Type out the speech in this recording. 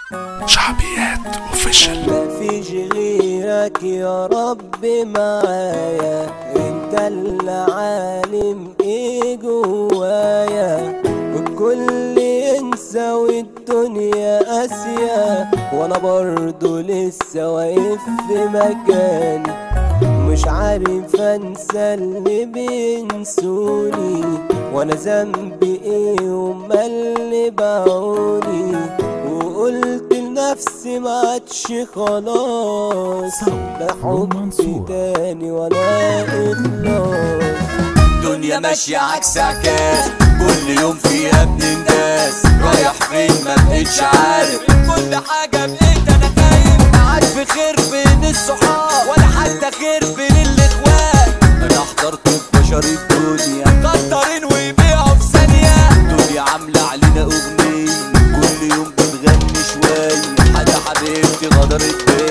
شعبيات اوفيشال مفيش غيرك يا رب معايا انت اللي عالم ايه جوايا والكل ينسى والدنيا قاسية وانا برضو لسه واقف في مكاني مش عارف انسى اللي بينسوني وانا ذنبي ايه هما اللي باعوني وقلت لنفسي ما عادش خلاص لا حب تاني ولا اخلاص الدنيا ماشية عكس عكاس كل يوم فيها بننداس رايح فين ما بقتش عارف كل حاجة بقيت انا خايف ما عادش في خير بين الصحاب ولا حتى خير بين الاخوات انا احضرت في بشر الدنيا غدارين ويبيعوا في ثانية الدنيا عاملة علينا اغنية كل يوم بنغني شوية حدا حبيبتي غدرت بيا